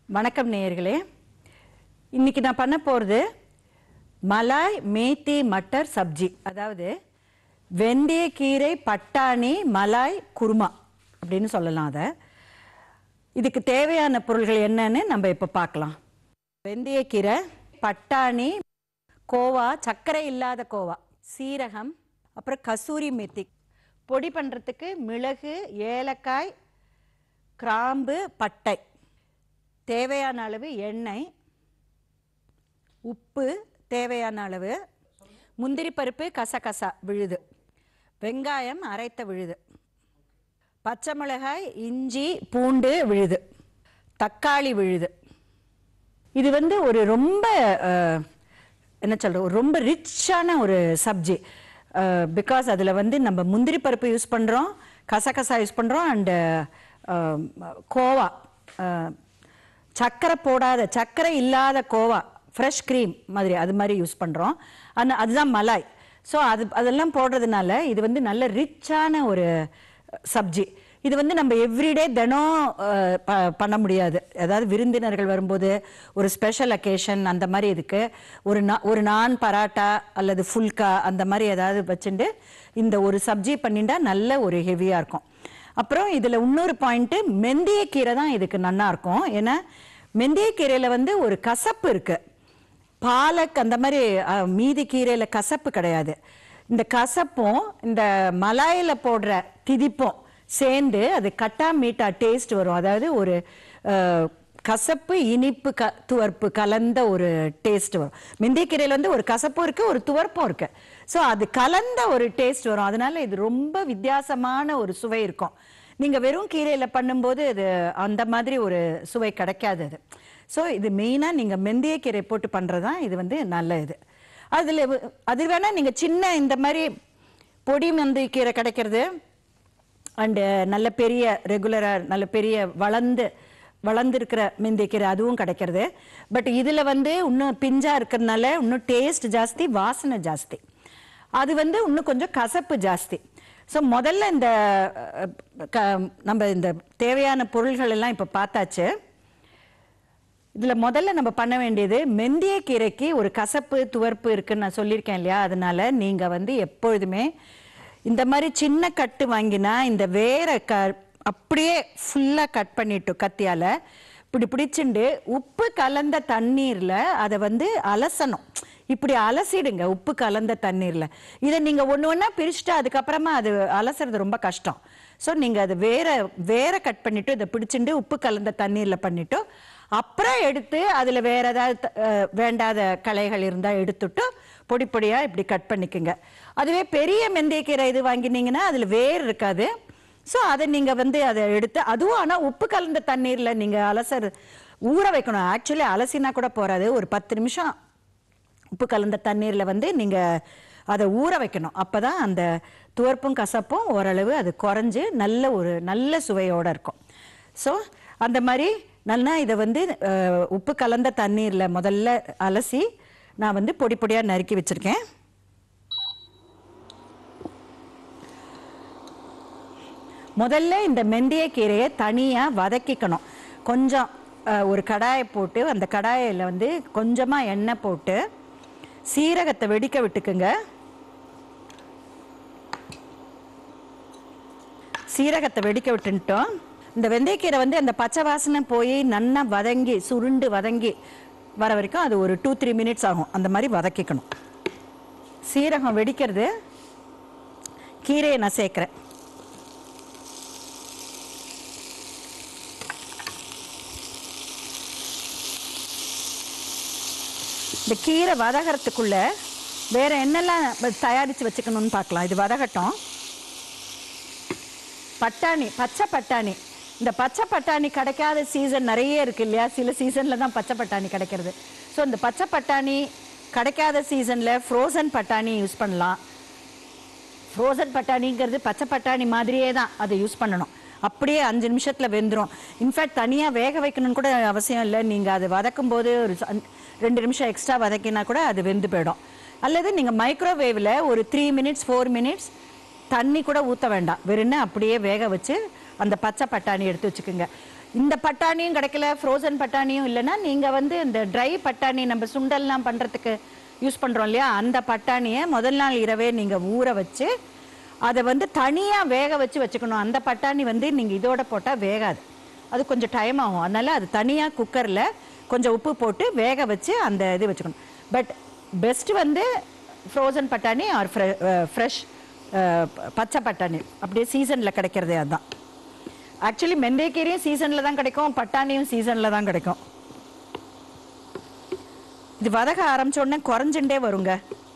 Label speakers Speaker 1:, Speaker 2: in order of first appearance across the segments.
Speaker 1: வணக்கம் நேயர்களே இன்னைக்கு நான் பண்ண போகிறது மலாய் மேத்தி மட்டர் சப்ஜி அதாவது வெந்தயக்கீரை பட்டாணி மலாய் குருமா அப்படின்னு சொல்லலாம் அதை இதுக்கு தேவையான பொருள்கள் என்னன்னு நம்ம இப்போ பார்க்கலாம் வெந்தயக்கீரை பட்டாணி கோவா சர்க்கரை இல்லாத கோவா சீரகம் அப்புறம் கசூரி மெத்தி பொடி பண்ணுறதுக்கு மிளகு ஏலக்காய் கிராம்பு பட்டை தேவையான அளவு எண்ணெய் உப்பு தேவையான அளவு முந்திரி பருப்பு கசகசா விழுது வெங்காயம் அரைத்த விழுது பச்சை மிளகாய் இஞ்சி பூண்டு விழுது தக்காளி விழுது இது வந்து ஒரு ரொம்ப அஹ், என்ன சொல்ற ஒரு ரொம்ப ரிச்சான ஒரு சப்ஜி பிகாஸ் அதில் வந்து நம்ம முந்திரி பருப்பு யூஸ் பண்ணுறோம் கசகசா யூஸ் பண்ணுறோம் அண்டு கோவா அஹ், சர்க்கரை போடாத சர்க்கரை இல்லாத கோவா ஃப்ரெஷ் க்ரீம் மாதிரி அது மாதிரி யூஸ் பண்ணுறோம் அந்த அதுதான் மலாய் ஸோ அது அதெல்லாம் போடுறதுனால இது வந்து நல்ல ரிச்சான ஒரு சப்ஜி இது வந்து நம்ம எவ்ரிடே தினம் அஹ், ப- பண்ண முடியாது அதாவது விருந்தினர்கள் வரும்போது ஒரு ஸ்பெஷல் அக்கேஷன் அந்த மாதிரி இதுக்கு ஒரு நா ஒரு நான் பராட்டா அல்லது ஃபுல்கா அந்த மாதிரி ஏதாவது வச்சுட்டு இந்த ஒரு சப்ஜி பண்ணிட்டா நல்ல ஒரு ஹெவியாக இருக்கும் அப்புறம் இதில் இன்னொரு பாயிண்ட்டு மெந்தியக்கீரை தான் இதுக்கு நன்னா இருக்கும் ஏன்னா மெந்தியக்கீரையில் வந்து ஒரு கசப்பு இருக்குது பாலக் அந்த மாதிரி அஹ், மீதி கீரையில் கசப்பு கிடையாது இந்த கசப்பும் இந்த மலாயில் போடுற திதிப்பும் சேர்ந்து அது கட்டா மீட்டா டேஸ்ட் வரும் அதாவது ஒரு அஹ், கசப்பு இனிப்பு க துவர்ப்பு கலந்த ஒரு டேஸ்ட் வரும் மெந்தியக்கீரையில் வந்து ஒரு கசப்பும் இருக்கு ஒரு துவர்ப்பும் இருக்கு ஸோ அது கலந்த ஒரு டேஸ்ட் வரும் அதனால இது ரொம்ப வித்தியாசமான ஒரு சுவை இருக்கும் நீங்க வெறும் கீரையில பண்ணும்போது இது அந்த மாதிரி ஒரு சுவை கிடைக்காது அது ஸோ இது மெயினாக நீங்கள் மெந்திய கீரை போட்டு பண்ணுறது தான் இது வந்து நல்ல இது அதில் அது வேணால் நீங்கள் சின்ன இந்த மாதிரி பொடி மந்தி கீரை கிடைக்கிறது அண்டு நல்ல பெரிய ரெகுலராக நல்ல பெரிய வளர்ந்து வளர்ந்துருக்கிற மெந்திக்கீரை அதுவும் கிடைக்கிறது பட் இதில் வந்து இன்னும் பிஞ்சாக இருக்கிறதுனால இன்னும் டேஸ்ட் ஜாஸ்தி வாசனை ஜாஸ்தி அது வந்து இன்னும் கொஞ்சம் கசப்பு ஜாஸ்தி ஸோ முதல்ல இந்த அஹ், க- நம்ம இந்த தேவையான பொருள்கள் எல்லாம் இப்போ பார்த்தாச்சு இதில் முதல்ல நம்ம பண்ண வேண்டியது மெந்திய கீரைக்கு ஒரு கசப்பு துவர்ப்பு இருக்குன்னு நான் சொல்லியிருக்கேன் இல்லையா அதனால நீங்கள் வந்து எப்பொழுதுமே இந்த மாதிரி சின்ன கட்டு வாங்கினா இந்த வேரை க அப்படியே ஃபுல்லாக கட் பண்ணிட்டு கத்தியால் இப்படி பிடிச்சிண்டு உப்பு கலந்த தண்ணீரில் அதை வந்து அலசணும் இப்படி அலசிடுங்க உப்பு கலந்த தண்ணீரில் இதை நீங்கள் ஒன்று ஒன்றா பிரிச்சுட்டு அதுக்கப்புறமா அது அலசுறது ரொம்ப கஷ்டம் ஸோ நீங்கள் அது வேற வேற கட் பண்ணிட்டு இதை பிடிச்சிண்டு உப்பு கலந்த தண்ணீரில் பண்ணிட்டு அப்புறம் எடுத்து அதில் வேற ஏதாவது த- அஹ் வேண்டாத களைகள் இருந்தால் எடுத்துட்டு பொடி பொடியாக இப்படி கட் பண்ணிக்கோங்க அதுவே பெரிய மெந்தயக்கீரை இது வாங்கினீங்கன்னா அதில் வேர் இருக்காது ஸோ அதை நீங்கள் வந்து அதை எடுத்து அதுவும் ஆனால் உப்பு கலந்த தண்ணீரில் நீங்கள் அலசர் ஊற வைக்கணும் ஆக்சுவலி அலசினா கூட போகாது ஒரு பத்து நிமிஷம் உப்பு கலந்த தண்ணீரில் வந்து நீங்கள் அதை ஊற வைக்கணும் அப்போ தான் அந்த துவர்ப்பும் கசப்பும் ஓரளவு அது குறைஞ்சு நல்ல ஒரு நல்ல சுவையோடு இருக்கும் ஸோ அந்த மாதிரி நல்லா இதை வந்து அஹ், உப்பு கலந்த தண்ணீரில் முதல்ல அலசி நான் வந்து பொடி பொடியாக நறுக்கி வச்சுருக்கேன் முதல்ல இந்த மெந்திய கீரையை தனியாக வதக்கிக்கணும் கொஞ்சம் அஹ், ஒரு கடாயை போட்டு அந்த கடாயில் வந்து கொஞ்சமாக எண்ணெய் போட்டு சீரகத்தை வெடிக்க விட்டுக்குங்க சீரகத்தை வெடிக்க விட்டுட்டோம் இந்த வெந்தயக்கீரை வந்து அந்த பச்சை வாசனை போய் நன்னா வதங்கி சுருண்டு வதங்கி வர வரைக்கும் அது ஒரு டூ த்ரீ மினிட்ஸ் ஆகும் அந்த மாதிரி வதக்கிக்கணும் சீரகம் வெடிக்கிறது கீரையை நான் சேர்க்குறேன் இந்த கீரை வதகறதுக்குள்ள வேற என்னெல்லாம் தயாரித்து வச்சுக்கணும்னு பார்க்கலாம் இது வதகட்டும் பட்டாணி பச்சை பட்டாணி இந்த பச்சை பட்டாணி கிடைக்காத சீசன் நிறைய இருக்கு இல்லையா சில சீசனில் தான் பச்சை பட்டாணி கிடைக்கிறது ஸோ இந்த பச்சை பட்டாணி கிடைக்காத சீசனில் ஃப்ரோசன் பட்டாணி யூஸ் பண்ணலாம் ஃப்ரோசன் பட்டாணிங்கிறது பச்சை பட்டாணி மாதிரியே தான் அதை யூஸ் பண்ணணும் அப்படியே அஞ்சு நிமிஷத்தில் வெந்துடும் இன்ஃபேக்ட் தனியாக வேக வைக்கணும்னு கூட அவசியம் இல்லை நீங்கள் அது வதக்கும் போது ஒரு ச- ரெண்டு நிமிஷம் எக்ஸ்ட்ரா வதக்கினா கூட அது வெந்து போயிடும் அல்லது நீங்கள் மைக்ரோவேவில் ஒரு த்ரீ மினிட்ஸ் ஃபோர் மினிட்ஸ் தண்ணி கூட ஊற்ற வேண்டாம் வெறும்னு அப்படியே வேக வச்சு அந்த பச்சை பட்டாணி எடுத்து வச்சுக்கோங்க இந்த பட்டாணியும் கிடைக்கல ஃப்ரோசன் பட்டாணியும் இல்லைன்னா நீங்கள் வந்து இந்த ட்ரை பட்டாணி நம்ம சுண்டல்லாம் பண்ணுறதுக்கு யூஸ் பண்ணுறோம் இல்லையா அந்த பட்டாணியை முதல் நாள் இரவே நீங்கள் ஊற வச்சு அதை வந்து தனியாக வேக வச்சு வச்சுக்கணும் அந்த பட்டாணி வந்து நீங்கள் இதோட போட்டால் வேகாது அது கொஞ்சம் டைம் ஆகும் அதனால அது தனியாக குக்கரில் கொஞ்சம் உப்பு போட்டு வேக வச்சு அந்த இது வச்சுக்கணும் பட் பெஸ்ட் வந்து ஃப்ரோசன் பட்டாணி ஆர் ஃப்ரெஷ் பச்சை பட்டாணி அப்படியே சீசனில் கிடைக்கிறதே அதுதான் ஆக்சுவலி மெந்தேக்கீரையும் சீசனில் தான் கிடைக்கும் பட்டாணியும் சீசனில் தான் கிடைக்கும் இது வதக ஆரம்பிச்ச உடனே குறைஞ்சுட்டே வருங்க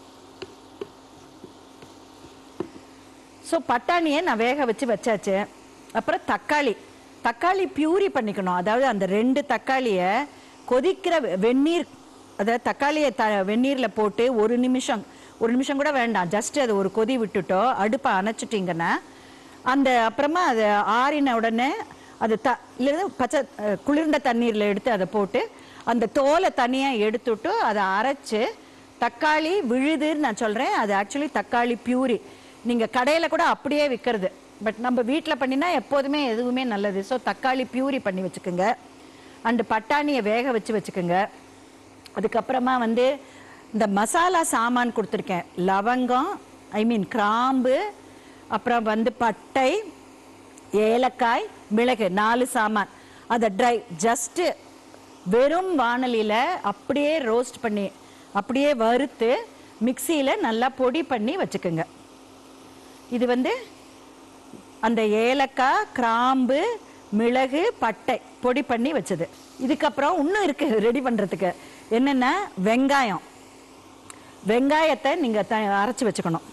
Speaker 1: ஸோ பட்டாணியை நான் வேக வச்சு வச்சாச்சு அப்புறம் தக்காளி தக்காளி பியூரி பண்ணிக்கணும் அதாவது அந்த ரெண்டு தக்காளியை கொதிக்கிற வெ- வெந்நீர் அதாவது தக்காளியை த வெந்நீரில் போட்டு ஒரு நிமிஷம் ஒரு நிமிஷம் கூட வேண்டாம் ஜஸ்ட் அதை ஒரு கொதி விட்டுட்டோ அடுப்பை அணைச்சிட்டிங்கன்னா அந்த அப்புறமா அது ஆறின உடனே அது த இல்லை பச்சை அஹ், குளிர்ந்த தண்ணீரில் எடுத்து அதை போட்டு அந்த தோலை தனியாக எடுத்துட்டு அதை அரைச்சு தக்காளி விழுதுன்னு நான் சொல்கிறேன் அது ஆக்சுவலி தக்காளி பியூரி நீங்கள் கடையில் கூட அப்படியே விற்கிறது பட் நம்ம வீட்டில் பண்ணினா எப்போதுமே எதுவுமே நல்லது ஸோ தக்காளி பியூரி பண்ணி வச்சுக்கோங்க அண்டு பட்டாணியை வேக வச்சு வச்சுக்கோங்க அதுக்கப்புறமா வந்து இந்த மசாலா சாமான் கொடுத்துருக்கேன் லவங்கம் ஐ மீன் கிராம்பு அப்புறம் வந்து பட்டை ஏலக்காய் மிளகு நாலு சாமான் அதை ட்ரை ஜஸ்ட்டு வெறும் வாணலியில் அப்படியே ரோஸ்ட் பண்ணி அப்படியே வறுத்து மிக்சியில் நல்லா பொடி பண்ணி வச்சுக்கோங்க இது வந்து அந்த ஏலக்காய் கிராம்பு மிளகு பட்டை பொடி பண்ணி வச்சது இதுக்கப்புறம் இன்னும் இருக்கு ரெடி பண்ணுறதுக்கு என்னென்னா வெங்காயம் வெங்காயத்தை நீங்கள் த அரைச்சி வச்சுக்கணும்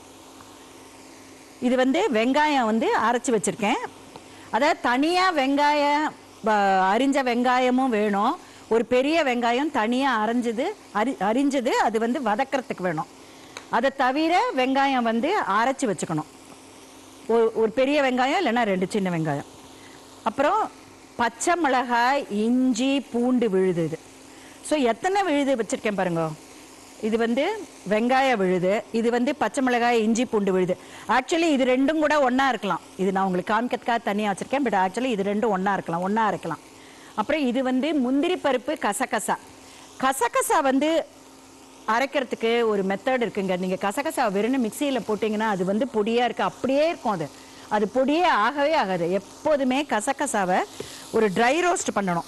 Speaker 1: இது வந்து வெங்காயம் வந்து அரைச்சி வச்சுருக்கேன் அதாவது தனியாக வெங்காயம் ப- அரிஞ்ச வெங்காயமும் வேணும் ஒரு பெரிய வெங்காயம் தனியாக அரைஞ்சது அரி அரிஞ்சது அது வந்து வதக்கிறதுக்கு வேணும் அதை தவிர வெங்காயம் வந்து அரைச்சி வச்சுக்கணும் ஒரு ஒரு பெரிய வெங்காயம் இல்லைன்னா ரெண்டு சின்ன வெங்காயம் அப்புறம் பச்சை மிளகாய் இஞ்சி பூண்டு விழுது இது ஸோ எத்தனை விழுது வச்சுருக்கேன் பாருங்க இது வந்து வெங்காய விழுது இது வந்து பச்சை மிளகாய் இஞ்சி பூண்டு விழுது ஆக்சுவலி இது ரெண்டும் கூட ஒன்றா இருக்கலாம் இது நான் உங்களுக்கு காமிக்கிறதுக்காக தனியாக வச்சுருக்கேன் பட் ஆக்சுவலி இது ரெண்டும் ஒன்றா இருக்கலாம் ஒன்றா இருக்கலாம் அப்புறம் இது வந்து முந்திரி பருப்பு கசகசா கசகசா வந்து அரைக்கிறதுக்கு ஒரு மெத்தட் இருக்குங்க நீங்கள் கசகசா வெறும் மிக்சியில் போட்டிங்கன்னா அது வந்து பொடியாக இருக்குது அப்படியே இருக்கும் அது அது பொடியே ஆகவே ஆகாது எப்போதுமே கசகசாவை ஒரு ட்ரை ரோஸ்ட் பண்ணணும்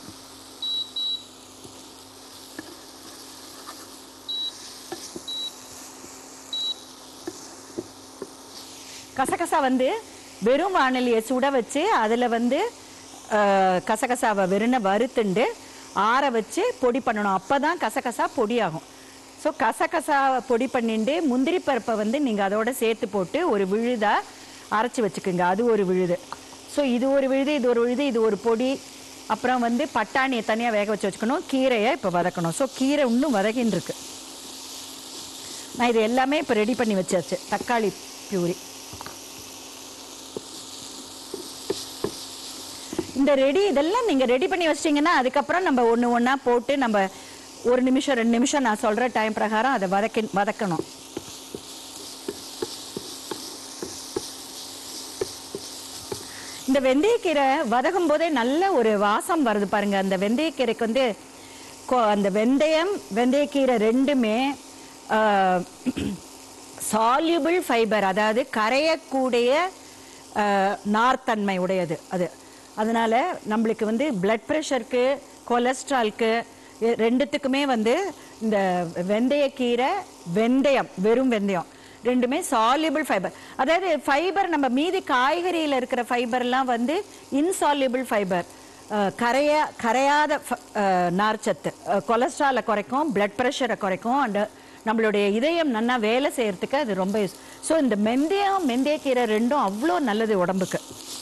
Speaker 1: கசகசா வந்து வெறும் வானலியை சுட வச்சு அதில் வந்து அஹ், கசகசாவை வெறுன வறுத்துண்டு ஆற வச்சு பொடி பண்ணணும் அப்போ தான் கசகசா பொடியாகும் ஸோ கசகசா பொடி பண்ணிட்டு முந்திரி பருப்பை வந்து நீங்கள் அதோட சேர்த்து போட்டு ஒரு விழுதா அரைச்சி வச்சுக்கோங்க அது ஒரு விழுது ஸோ இது ஒரு விழுது இது ஒரு விழுது இது ஒரு பொடி அப்புறம் வந்து பட்டாணியை தனியாக வேக வச்சு வச்சுக்கணும் கீரையை இப்போ வதக்கணும் ஸோ கீரை இன்னும் வதக்கின்னு இருக்கு நான் இது எல்லாமே இப்போ ரெடி பண்ணி வச்சாச்சு தக்காளி பியூரி இந்த ரெடி இதெல்லாம் நீங்கள் ரெடி பண்ணி வச்சிட்டிங்கன்னா அதுக்கப்புறம் நம்ம ஒன்று ஒன்றா போட்டு நம்ம ஒரு நிமிஷம் ரெண்டு நிமிஷம் நான் சொல்கிற டைம் பிரகாரம் அதை வதக்கி வதக்கணும் இந்த வெந்தயக்கீரை வதக்கும் போதே நல்ல ஒரு வாசம் வருது பாருங்க அந்த வெந்தயக்கீரைக்கு வந்து கொ- அந்த வெந்தயம் வெந்தயக்கீரை ரெண்டுமே சால்யூபிள் ஃபைபர் அதாவது கரையக்கூடிய ஆஹ், நார்த்தன்மை உடையது அது அதனால நம்மளுக்கு வந்து பிளட் ப்ரெஷருக்கு கொலஸ்ட்ரால்க்கு எ- ரெண்டுத்துக்குமே வந்து இந்த வெந்தயக்கீரை வெந்தயம் வெறும் வெந்தயம் ரெண்டுமே சால்யூபிள் ஃபைபர் அதாவது ஃபைபர் நம்ம மீதி காய்கறியில் இருக்கிற ஃபைபர்லாம் வந்து இன்சால்யூபிள் ஃபைபர் கரைய கரையாத ஃப- அஹ், நார்ச்சத்து கொலஸ்ட்ராலை குறைக்கும் பிளட் ப்ரெஷரை குறைக்கும் அண்ட் நம்மளுடைய இதயம் நல்லா வேலை செய்யறதுக்கு அது ரொம்ப யூஸ் ஸோ இந்த மெந்தயம் மெந்தயக்கீரை ரெண்டும் அவ்வளோ நல்லது உடம்புக்கு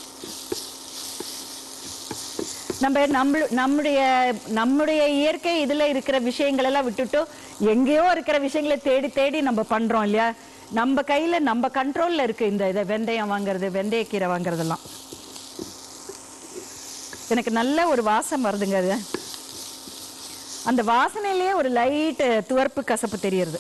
Speaker 1: நம்ம நம்மள நம்முடைய நம்முடைய இயற்கை இதில் இருக்கிற விஷயங்கள் எல்லாம் விட்டுட்டு எங்கேயோ இருக்கிற விஷயங்களை தேடி தேடி நம்ம பண்ணுறோம் இல்லையா நம்ம கையில் நம்ம கண்ட்ரோலில் இருக்குது இந்த இதை வெந்தயம் வாங்குறது வெந்தயக்கீரை வாங்குறதெல்லாம் எனக்கு நல்ல ஒரு வாசம் வருதுங்க அது அந்த வாசனையிலேயே ஒரு லைட் துவர்ப்பு கசப்பு தெரியறது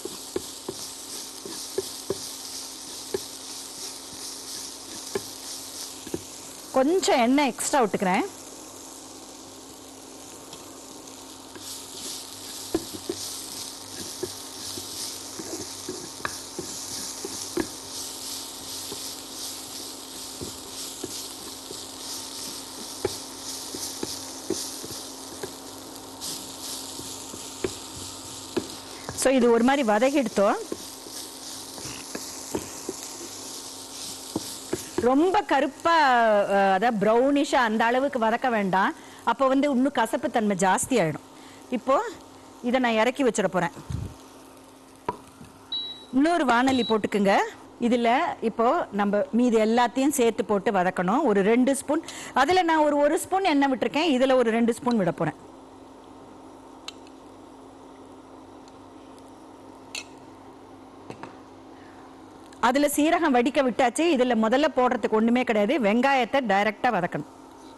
Speaker 1: கொஞ்சம் எண்ணெய் எக்ஸ்ட்ரா விட்டுக்கிறேன் ஸோ இது ஒரு மாதிரி வதக்கிடுத்தோம் ரொம்ப கருப்பா அஹ், அதாவது ப்ரௌனிஷா அந்த அளவுக்கு வதக்க வேண்டாம் அப்போ வந்து இன்னும் கசப்பு தன்மை ஜாஸ்தி ஆயிடும் இப்போ இதை நான் இறக்கி வச்சிட போறேன் இன்னொரு வானொலி போட்டுக்குங்க இதில் இப்போ நம்ம மீதி எல்லாத்தையும் சேர்த்து போட்டு வதக்கணும் ஒரு ரெண்டு ஸ்பூன் அதில் நான் ஒரு ஒரு ஸ்பூன் எண்ணெய் விட்டுருக்கேன் இதில் ஒரு ரெண்டு ஸ்பூன் விட போகிறேன் அதில் சீரகம் வடிக்க விட்டாச்சு இதில் முதல்ல போடுறதுக்கு ஒன்றுமே கிடையாது வெங்காயத்தை டைரெக்டாக வதக்கணும்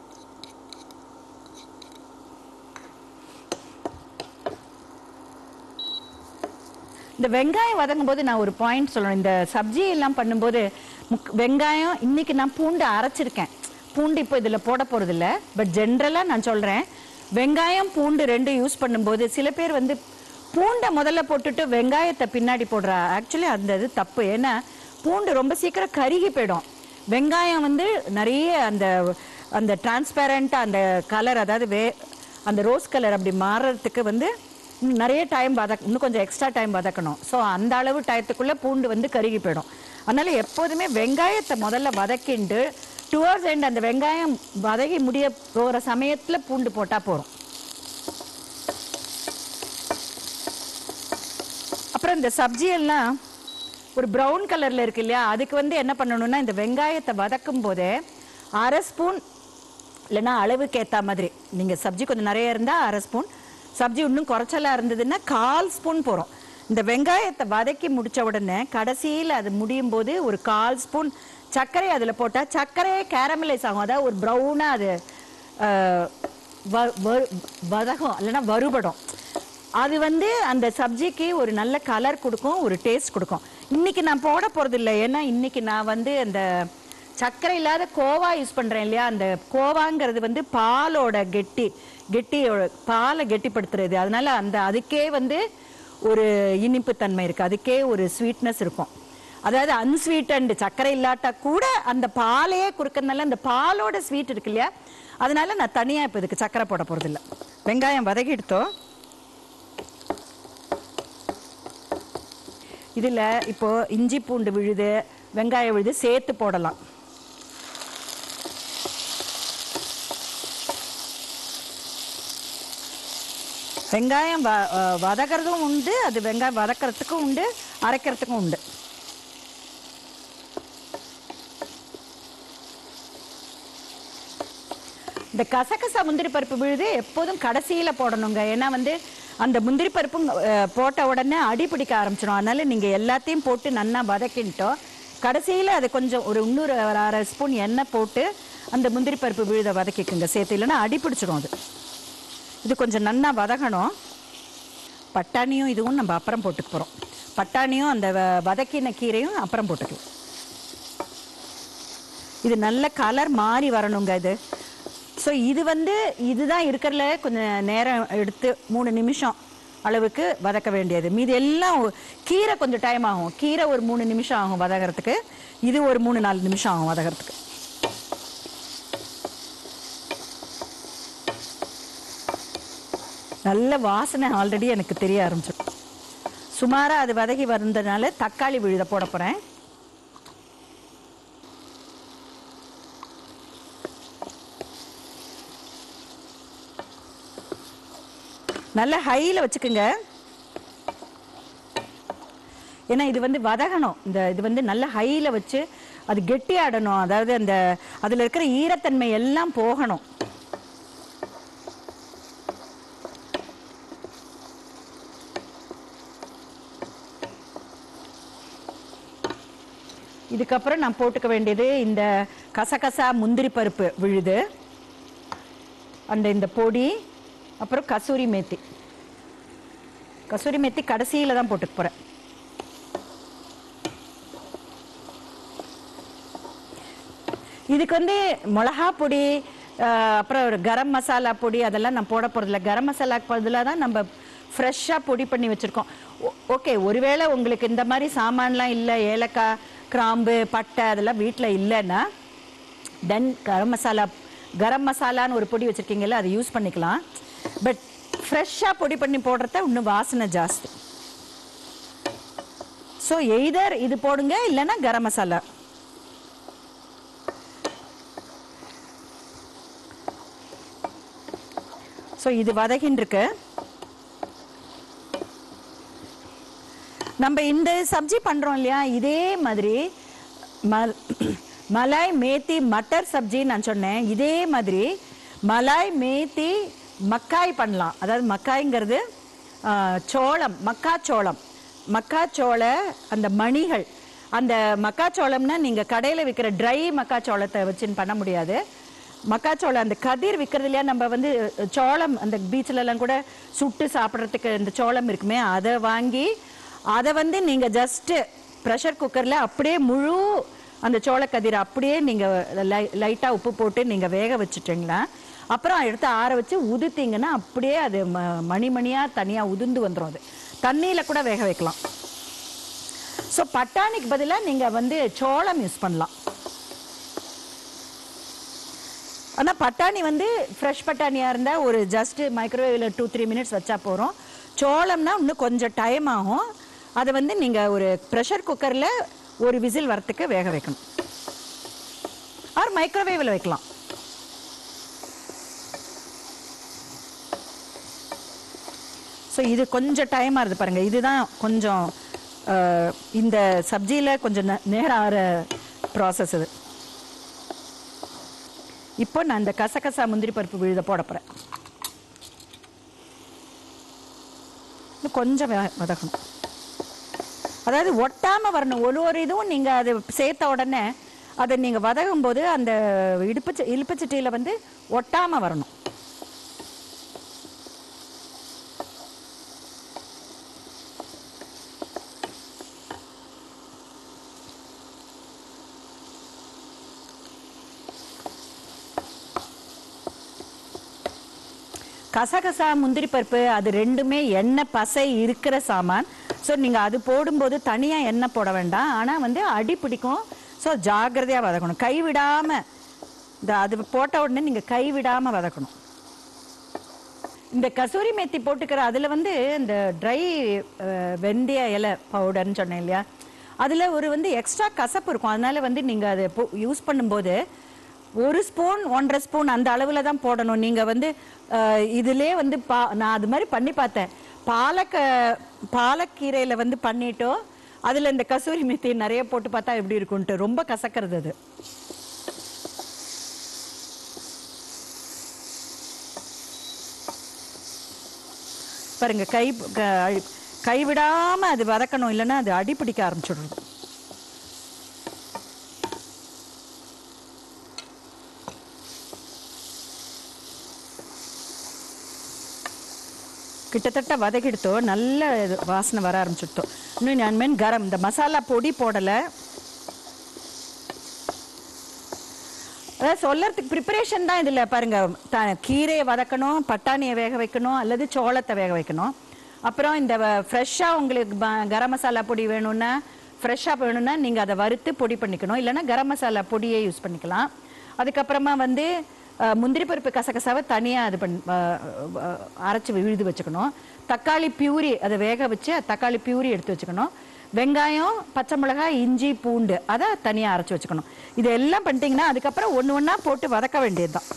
Speaker 1: இந்த வெங்காயம் வதங்கும் போது நான் ஒரு பாயிண்ட் சொல்லணும் இந்த சப்ஜி எல்லாம் பண்ணும்போது முக் வெங்காயம் இன்னைக்கு நான் பூண்டு அரைச்சிருக்கேன் பூண்டு இப்போ இதில் போட போகிறது இல்லை பட் ஜென்ரலாக நான் சொல்கிறேன் வெங்காயம் பூண்டு ரெண்டு யூஸ் பண்ணும்போது சில பேர் வந்து பூண்டை முதல்ல போட்டுட்டு வெங்காயத்தை பின்னாடி போடுறா ஆக்சுவலி அந்த இது தப்பு ஏன்னா பூண்டு ரொம்ப சீக்கிரம் கருகி போயிடும் வெங்காயம் வந்து நிறைய அந்த அந்த டிரான்ஸ்பேரண்ட்டாக அந்த கலர் அதாவது வே அந்த ரோஸ் கலர் அப்படி மாறுறதுக்கு வந்து இன்னும் நிறைய டைம் வதக் இன்னும் கொஞ்சம் எக்ஸ்ட்ரா டைம் வதக்கணும் ஸோ அந்த அளவு டயத்துக்குள்ளே பூண்டு வந்து கருகி போயிடும் அதனால எப்போதுமே வெங்காயத்தை முதல்ல வதக்கிண்டு டுவர்ட்ஸ் எண்ட் அந்த வெங்காயம் வதகி முடிய போகிற சமயத்தில் பூண்டு போட்டால் போதும் அப்புறம் இந்த சப்ஜி எல்லாம் ஒரு ப்ரௌன் கலர்ல இருக்கு இல்லையா அதுக்கு வந்து என்ன பண்ணணும்னா இந்த வெங்காயத்தை வதக்கும் போதே அரை ஸ்பூன் இல்லைன்னா அளவுக்கு ஏற்ற மாதிரி நீங்கள் சப்ஜி கொஞ்சம் நிறைய இருந்தால் அரை ஸ்பூன் சப்ஜி இன்னும் குறைச்சலா இருந்ததுன்னா கால் ஸ்பூன் போகிறோம் இந்த வெங்காயத்தை வதக்கி முடிச்ச உடனே கடைசியில் அது முடியும் போது ஒரு கால் ஸ்பூன் சர்க்கரை அதில் போட்டால் சர்க்கரையே கேரமலைஸ் ஆகும் அதாவது ஒரு ப்ரௌனாக அது அஹ், வ- வ- வதகும் இல்லைன்னா வறுபடும் அது வந்து அந்த சப்ஜிக்கு ஒரு நல்ல கலர் கொடுக்கும் ஒரு டேஸ்ட் கொடுக்கும் இன்னைக்கு நான் போட போறது இல்லை ஏன்னா இன்னைக்கு நான் வந்து அந்த சர்க்கரை இல்லாத கோவா யூஸ் பண்றேன் இல்லையா அந்த கோவாங்கிறது வந்து பாலோட கெட்டி கெட்டியோட பாலை கெட்டிப்படுத்துறது அதனால அந்த அதுக்கே வந்து ஒரு இனிப்பு தன்மை இருக்கு அதுக்கே ஒரு ஸ்வீட்னஸ் இருக்கும் அதாவது அன்ஸ்வீட் அண்ட் சர்க்கரை இல்லாட்டா கூட அந்த பாலையே குறுக்கறதுனால அந்த பாலோட ஸ்வீட் இருக்கு இல்லையா அதனால நான் தனியா இப்போ இதுக்கு சர்க்கரை போட போறது இல்லை வெங்காயம் வதக்கி எடுத்தோம் இதில் இப்போ இஞ்சி பூண்டு விழுது வெங்காயம் விழுது சேர்த்து போடலாம் வெங்காயம் வ அஹ் வதக்கறதும் உண்டு அது வெங்காயம் வதக்கறதுக்கும் உண்டு அரைக்கிறதுக்கும் உண்டு இந்த கசகசா முந்திரி பருப்பு விழுது எப்போதும் கடைசியில போடணுங்க ஏன்னா வந்து அந்த முந்திரி பருப்பும் அஹ், போட்ட உடனே அடி பிடிக்க ஆரம்பிச்சிடும் அதனால நீங்க எல்லாத்தையும் போட்டு நல்லா வதக்கிட்டோம் கடைசியில அது கொஞ்சம் ஒரு இன்னொரு ஒரு அரை ஸ்பூன் எண்ணெய் போட்டு அந்த முந்திரி பருப்பு விழுத வதக்கிக்குங்க சேர்த்து இல்லைன்னா அடி பிடிச்சிடும் அது இது கொஞ்சம் நன்னா வதகணும் பட்டாணியும் இதுவும் நம்ம அப்புறம் போட்டுக்க போறோம் பட்டாணியும் அந்த வ- வதக்கின கீரையும் அப்புறம் போட்டுக்கலாம் இது நல்ல கலர் மாறி வரணுங்க இது ஸோ இது வந்து இதுதான் இருக்கிறதுல கொஞ்சம் நேரம் எடுத்து மூணு நிமிஷம் அளவுக்கு வதக்க வேண்டியது மீதி எல்லாம் ஒ- கீரை கொஞ்சம் டைம் ஆகும் கீரை ஒரு மூணு நிமிஷம் ஆகும் வதக்கிறதுக்கு இது ஒரு மூணு நாலு நிமிஷம் ஆகும் வதக்கிறதுக்கு நல்ல வாசனை ஆல்ரெடி எனக்கு தெரிய ஆரம்பிச்சிடும் சுமாராக அது வதகி வந்ததுனால தக்காளி விழுத போட போகிறேன் நல்ல ஹையில் வச்சுக்குங்க ஏன்னா இது வந்து வதகணும் இந்த இது வந்து நல்ல ஹையில் வச்சு அது கெட்டியாடணும் அதாவது அந்த அதில் இருக்கிற ஈரத்தன்மை எல்லாம் போகணும் இதுக்கப்புறம் நான் போட்டுக்க வேண்டியது இந்த கசகசா முந்திரி பருப்பு விழுது அந்த இந்த பொடி அப்புறம் கசூரி மேத்தி கசூரி மேத்தி கடைசியில் தான் போட்டுக்க போகிறேன் இதுக்கு வந்து மிளகா பொடி அஹ், அப்புறம் ஒரு கரம் மசாலா பொடி அதெல்லாம் நான் போட போகிறதில்ல கரம் மசாலாக்கு பதிலாக தான் நம்ம ஃப்ரெஷ்ஷாக பொடி பண்ணி வச்சுருக்கோம் ஓகே ஒருவேளை உங்களுக்கு இந்த மாதிரி சாமான்லாம் இல்லை ஏலக்காய் கிராம்பு பட்டை அதெல்லாம் வீட்டில் இல்லைன்னா தென் கரம் மசாலா கரம் மசாலான்னு ஒரு பொடி வச்சுருக்கீங்கல்ல அதை யூஸ் பண்ணிக்கலாம் பட் ஃப்ரெஷ்ஷாக பொடி பண்ணி போடுறத இன்னும் வாசனை ஜாஸ்தி ஸோ எய்தர் இது போடுங்க இல்லைன்னா கரம் மசாலா ஸோ இது வதகின்றிருக்கு நம்ம இந்த சப்ஜி பண்ணுறோம் இல்லையா இதே மாதிரி மல் மலாய் மேத்தி மட்டர் சப்ஜி நான் சொன்னேன் இதே மாதிரி மலாய் மேத்தி மக்காய் பண்ணலாம் அதாவது மக்காய்ங்கிறது ஆ, சோளம் மக்காச்சோளம் மக்காச்சோள அந்த மணிகள் அந்த மக்காச்சோளம்னா நீங்கள் கடையில் விற்கிற ட்ரை மக்காச்சோளத்தை வச்சுன்னு பண்ண முடியாது மக்காச்சோளம் அந்த கதிர் விற்கிறது இல்லையா நம்ம வந்து சோளம் அந்த பீச்ல எல்லாம் கூட சுட்டு சாப்பிட்றதுக்கு இந்த சோளம் இருக்குமே அதை வாங்கி அதை வந்து நீங்கள் ஜஸ்ட்டு ப்ரெஷர் குக்கரில் அப்படியே முழு அந்த சோளக்கதிரை அப்படியே நீங்கள் லை லைட்டாக உப்பு போட்டு நீங்கள் வேக வச்சுட்டிங்களா அப்புறம் எடுத்து ஆற வச்சு உதுத்தீங்கன்னா அப்படியே அது ம மணி மணியாக தனியாக உதிர்ந்து வந்துடும் அது தண்ணியில் கூட வேக வைக்கலாம் ஸோ பட்டாணிக்கு பதிலாக நீங்கள் வந்து சோளம் யூஸ் பண்ணலாம் ஆனால் பட்டாணி வந்து ஃப்ரெஷ் பட்டாணியாக இருந்தால் ஒரு ஜஸ்ட் மைக்ரோவேவில் டூ த்ரீ மினிட்ஸ் வச்சா போகிறோம் சோளம்னா இன்னும் கொஞ்சம் டைம் ஆகும் அதை வந்து நீங்கள் ஒரு ப்ரெஷர் குக்கரில் ஒரு விசில் வரத்துக்கு வேக வைக்கணும் ஆர் மைக்ரோவேவில் வைக்கலாம் ஸோ இது கொஞ்சம் டைம் ஆகுது பாருங்கள் இதுதான் கொஞ்சம் அஹ், இந்த சப்ஜியில் கொஞ்சம் நே- நேரம் ஆகிற ப்ராசஸ் இது இப்போ நான் இந்த கசகசா முந்திரி பருப்பு விழுத போட போகிறேன் இன்னும் கொஞ்சம் வே- வதக்கணும் அதாவது ஒட்டாமல் வரணும் ஒரு ஒரு இதுவும் நீங்கள் அது சேர்த்த உடனே அதை நீங்கள் வதகும் போது அந்த இடுப்பு இழுப்புச்சட்டியில் வந்து ஒட்டாமல் வரணும் கசகசா முந்திரி பருப்பு அது ரெண்டுமே எண்ணெய் பசை இருக்கிற சாமான் ஸோ நீங்கள் அது போடும்போது தனியாக எண்ணெய் போட வேண்டாம் ஆனால் வந்து அடி பிடிக்கும் ஸோ ஜாக்கிரதையாக வதக்கணும் கை விடாமல் இந்த அது போட்ட உடனே நீங்கள் கை விடாமல் வதக்கணும் இந்த கசூரி மேத்தி போட்டுக்கிற அதில் வந்து இந்த ட்ரை வெந்தய இலை பவுடர்னு சொன்னேன் இல்லையா அதில் ஒரு வந்து எக்ஸ்ட்ரா கசப்பு இருக்கும் அதனால வந்து நீங்கள் அதை யூஸ் பண்ணும்போது ஒரு ஸ்பூன் ஒன்றரை ஸ்பூன் அந்த அளவில் தான் போடணும் நீங்கள் வந்து அஹ், இதிலே வந்து பா நான் அது மாதிரி பண்ணி பார்த்தேன் பாலக்க பாலக்கீரையில் வந்து பண்ணிட்டோ அதில் இந்த கசூரி மெத்தி நிறைய போட்டு பார்த்தா எப்படி இருக்கும்ன்ட்டு ரொம்ப கசக்கிறது அது பாருங்க கை க- கைவிடாம அது வதக்கணும் இல்லைன்னா அது அடிப்பிடிக்க ஆரம்பிச்சிடும் கிட்டத்தட்ட வதக்கிடுத்தோ நல்ல இது வாசனை வர ஆரம்பிச்சுட்டோ இன்னும் நான் மீன் கரம் இந்த மசாலா பொடி போடலை அதாவது சொல்லறதுக்கு ப்ரிப்பரேஷன் தான் இதில் பாருங்க த கீரையை வதக்கணும் பட்டாணியை வேக வைக்கணும் அல்லது சோளத்தை வேக வைக்கணும் அப்புறம் இந்த ஃப்ரெஷ்ஷாக உங்களுக்கு ப- கரம் மசாலா பொடி வேணும்னா ஃப்ரெஷ்ஷாக வேணும்னா நீங்கள் அதை வறுத்து பொடி பண்ணிக்கணும் இல்லைன்னா கரம் மசாலா பொடியே யூஸ் பண்ணிக்கலாம் அதுக்கப்புறமா வந்து அஹ், முந்திரி பருப்பு கசகசாவை தனியாக அது பண் அரைச்சி விழுது வச்சுக்கணும் தக்காளி பியூரி அதை வேக வச்சு தக்காளி பியூரி எடுத்து வச்சுக்கணும் வெங்காயம் பச்சை மிளகாய் இஞ்சி பூண்டு அதை தனியாக அரைச்சி வச்சுக்கணும் இது எல்லாம் பண்ணிட்டீங்கன்னா அதுக்கப்புறம் ஒன்று ஒன்றா போட்டு வதக்க வேண்டியது தான்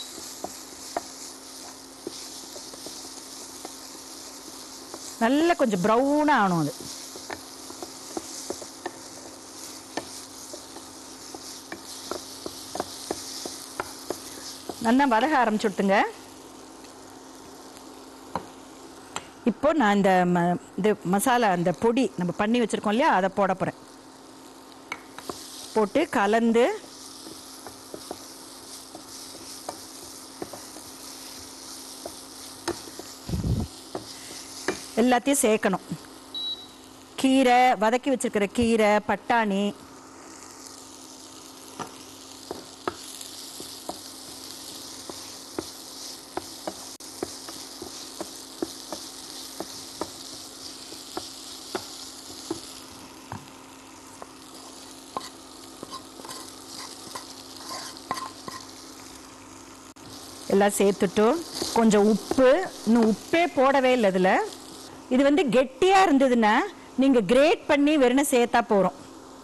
Speaker 1: நல்ல கொஞ்சம் ப்ரௌனாக ஆகணும் அது நல்லா வதக ஆரம்பிச்சுடுத்துங்க இப்போ நான் இந்த ம இது மசாலா அந்த பொடி நம்ம பண்ணி வச்சுருக்கோம் இல்லையா அதை போட போகிறேன் போட்டு கலந்து எல்லாத்தையும் சேர்க்கணும் கீரை வதக்கி வச்சிருக்கிற கீரை பட்டாணி எல்லாம் சேர்த்துட்டோம் கொஞ்சம் உப்பு இன்னும் உப்பே போடவே இல்லை இதில் இது வந்து கெட்டியாக இருந்ததுன்னா நீங்கள் கிரேட் பண்ணி வெறும் சேர்த்தா போகிறோம்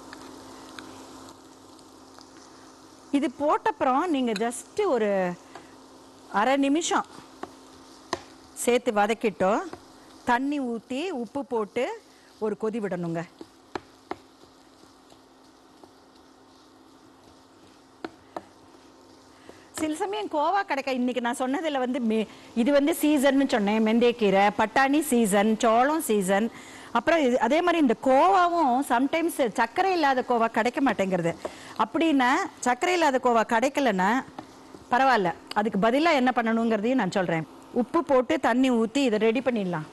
Speaker 1: இது போட்டப்புறம் நீங்கள் ஜஸ்ட்டு ஒரு அரை நிமிஷம் சேர்த்து வதக்கிட்டோம் தண்ணி ஊற்றி உப்பு போட்டு ஒரு கொதி விடணுங்க சில சமயம் கோவா கிடைக்க இன்னைக்கு நான் சொன்னதில் வந்து மே இது வந்து சீசன்னு சொன்னேன் மெந்தேக்கீரை பட்டாணி சீசன் சோளம் சீசன் அப்புறம் இது அதே மாதிரி இந்த கோவாவும் சம்டைம்ஸ் சர்க்கரை இல்லாத கோவா கிடைக்க மாட்டேங்கிறது அப்படின்னா சர்க்கரை இல்லாத கோவா கிடைக்கலன்னா பரவாயில்ல அதுக்கு பதிலாக என்ன பண்ணணுங்கிறதையும் நான் சொல்கிறேன் உப்பு போட்டு தண்ணி ஊற்றி இதை ரெடி பண்ணிடலாம்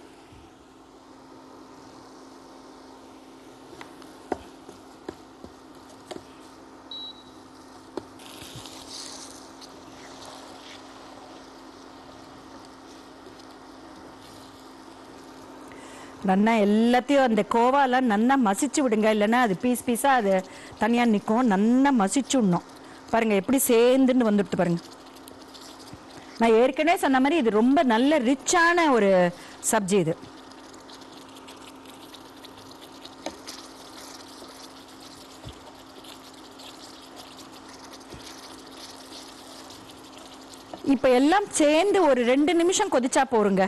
Speaker 1: நல்லா எல்லாத்தையும் அந்த கோவாலாம் நல்லா மசிச்சு விடுங்க இல்லைன்னா அது பீஸ் பீஸாக அது தனியாக நிற்கும் நல்லா மசிச்சு விடணும் பாருங்கள் எப்படி சேர்ந்துன்னு வந்துட்டு பாருங்க நான் ஏற்கனவே சொன்ன மாதிரி இது ரொம்ப நல்ல ரிச்சான ஒரு சப்ஜி இது இப்போ எல்லாம் சேர்ந்து ஒரு ரெண்டு நிமிஷம் கொதிச்சா போருங்க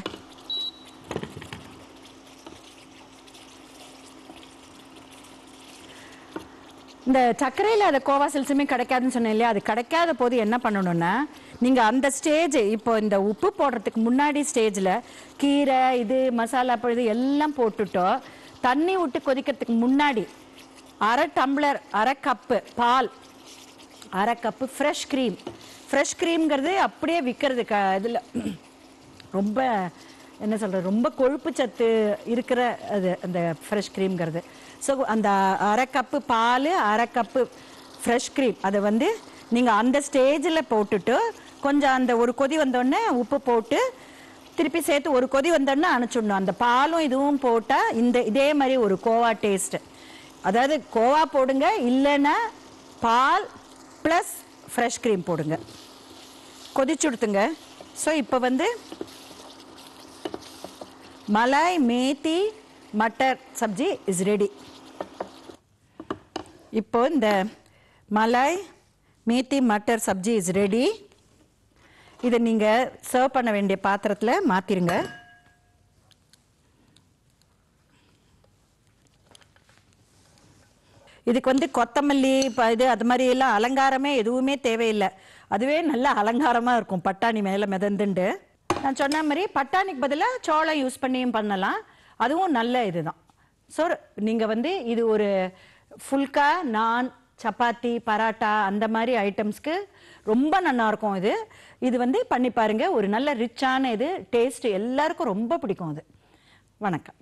Speaker 1: இந்த சர்க்கரையில் அதை கோவா சில்ஸுமே கிடைக்காதுன்னு சொன்னேன் இல்லையா அது கிடைக்காத போது என்ன பண்ணணும்னா நீங்கள் அந்த ஸ்டேஜ் இப்போ இந்த உப்பு போடுறதுக்கு முன்னாடி ஸ்டேஜில் கீரை இது மசாலா பழுது எல்லாம் போட்டுட்டோ தண்ணி விட்டு கொதிக்கிறதுக்கு முன்னாடி அரை டம்ளர் அரை கப்பு பால் அரை கப்பு ஃப்ரெஷ் க்ரீம் ஃப்ரெஷ் க்ரீம்ங்கிறது அப்படியே விற்கிறது க இதில் ரொம்ப என்ன சொல்கிறது ரொம்ப கொழுப்பு சத்து இருக்கிற அது அந்த ஃப்ரெஷ் க்ரீம்ங்கிறது ஸோ அந்த அரை கப்பு பால் அரை கப்பு ஃப்ரெஷ் க்ரீம் அதை வந்து நீங்கள் அந்த ஸ்டேஜில் போட்டுட்டு கொஞ்சம் அந்த ஒரு கொதி வந்தோடனே உப்பு போட்டு திருப்பி சேர்த்து ஒரு கொதி வந்தோடனே அனுப்பிச்சிடணும் அந்த பாலும் இதுவும் போட்டால் இந்த இதே மாதிரி ஒரு கோவா டேஸ்ட்டு அதாவது கோவா போடுங்க இல்லைன்னா பால் ப்ளஸ் ஃப்ரெஷ் க்ரீம் போடுங்க கொதிச்சு கொடுத்துங்க ஸோ இப்போ வந்து மலாய் மேத்தி மட்டர் சப்ஜி இஸ் ரெடி இப்போ இந்த மலாய் மேத்தி மட்டர் சப்ஜி இஸ் ரெடி இதை நீங்கள் சர்வ் பண்ண வேண்டிய பாத்திரத்தில் மாற்றிருங்க இதுக்கு வந்து கொத்தமல்லி இப்போ இது அது மாதிரி எல்லாம் அலங்காரமே எதுவுமே தேவையில்லை அதுவே நல்ல அலங்காரமாக இருக்கும் பட்டாணி மேலே மிதந்துண்டு நான் சொன்ன மாதிரி பட்டாணிக்கு பதிலாக சோளம் யூஸ் பண்ணியும் பண்ணலாம் அதுவும் நல்ல இதுதான் ஸோ நீங்கள் வந்து இது ஒரு ஃபுல்கா நான் சப்பாத்தி பராட்டா அந்த மாதிரி ஐட்டம்ஸ்க்கு ரொம்ப நல்லா இருக்கும் இது இது வந்து பண்ணி பாருங்க ஒரு நல்ல ரிச்சான இது டேஸ்ட் எல்லாருக்கும் ரொம்ப பிடிக்கும் அது வணக்கம்